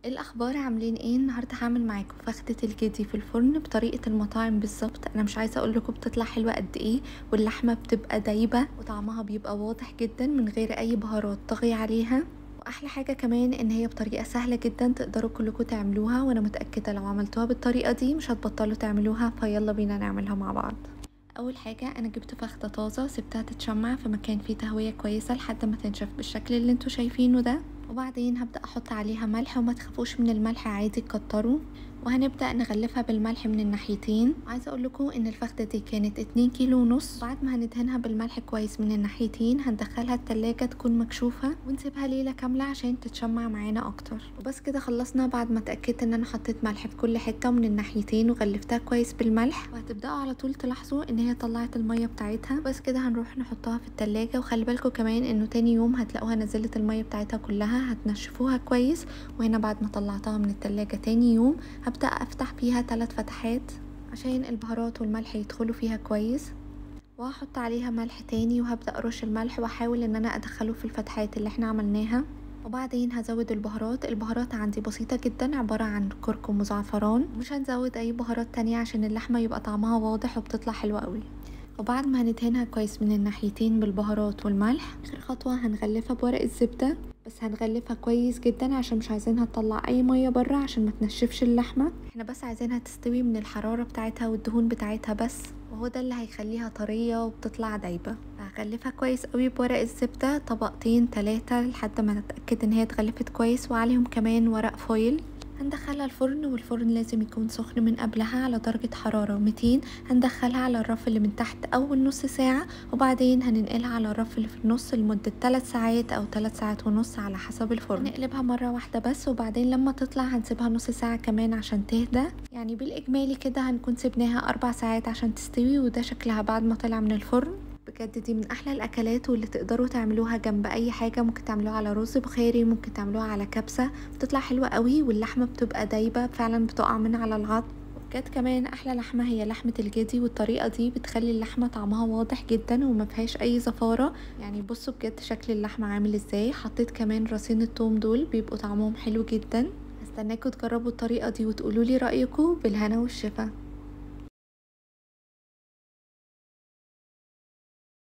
ايه الاخبار عاملين ايه النهارده هعمل معاكم فخده الجدي في الفرن بطريقه المطاعم بالظبط انا مش عايزه اقول لكم بتطلع حلوه قد ايه واللحمه بتبقى دايبه وطعمها بيبقى واضح جدا من غير اي بهارات طاغيه عليها واحلى حاجه كمان ان هي بطريقه سهله جدا تقدروا كلكم تعملوها وانا متاكده لو عملتوها بالطريقه دي مش هتبطلوا تعملوها فيلا بينا نعملها مع بعض اول حاجه انا جبت فخده طازه سبتها تتشمع في مكان فيه تهويه كويسه لحد ما تنشف بالشكل اللي انتوا شايفينه ده وبعدين هبدأ أحط عليها ملح وما تخافوش من الملح عادي كتروا وهنبدأ نغلفها بالملح من الناحيتين عايزة اقول لكم ان الفخدة دي كانت اتنين كيلو ونص بعد ما هندهنها بالملح كويس من الناحيتين هندخلها التلاجة تكون مكشوفة ونسيبها ليلة كاملة عشان تتشمع معانا اكتر وبس كده خلصنا بعد ما اتأكدت ان انا حطيت ملح في كل حتة من الناحيتين وغلفتها كويس بالملح وهتبدأوا على طول تلاحظوا ان هي طلعت المية بتاعتها بس كده هنروح نحطها في التلاجة وخلي بالكم كمان انه تاني يوم هتلاقوها نزلت المية بتاعتها كلها هتنشفوها كويس وهنا بعد ما طلعتها من التلاجة تاني يوم هبدأ افتح فيها ثلاث فتحات عشان البهارات والملح يدخلوا فيها كويس وهحط عليها ملح تاني وهبدأ ارش الملح واحاول ان انا ادخله في الفتحات اللي احنا عملناها وبعدين هزود البهارات البهارات عندي بسيطة جدا عبارة عن كركم وزعفران مش هنزود اي بهارات تانية عشان اللحمة يبقى طعمها واضح وبتطلع حلوة قوي وبعد ما هندهنها كويس من الناحيتين بالبهارات والملح اخر خطوة هنغلفها بورق الزبدة بس هنغلفها كويس جدا عشان مش عايزينها تطلع اي ميه بره عشان ما تنشفش اللحمه احنا بس عايزينها تستوي من الحراره بتاعتها والدهون بتاعتها بس وهو ده اللي هيخليها طريه وبتطلع دايبه هغلفها كويس قوي بورق الزبده طبقتين ثلاثه لحد ما نتاكد ان هي اتغلفت كويس وعليهم كمان ورق فويل هندخلها الفرن والفرن لازم يكون سخن من قبلها على درجة حرارة 200 هندخلها على الرف اللي من تحت أول نص ساعة وبعدين هننقلها على الرف اللي في النص لمدة 3 ساعات أو 3 ساعات ونص على حسب الفرن نقلبها مرة واحدة بس وبعدين لما تطلع هنسيبها نص ساعة كمان عشان تهدى يعني بالإجمالي كده هنكون سيبناها أربع ساعات عشان تستوي وده شكلها بعد ما طلع من الفرن بجد دي من احلى الاكلات واللي تقدروا تعملوها جنب اي حاجه ممكن تعملوها على رز بخاري ممكن تعملوها على كبسه بتطلع حلوه قوي واللحمه بتبقى دايبه فعلا بتقع من على العظم بجد كمان احلى لحمه هي لحمه الجدي والطريقه دي بتخلي اللحمه طعمها واضح جدا وما فيهاش اي زفاره يعني بصوا بجد شكل اللحمه عامل ازاي حطيت كمان راسين التوم دول بيبقوا طعمهم حلو جدا هستناكم تجربوا الطريقه دي وتقولوا لي رايكم بالهنا والشفا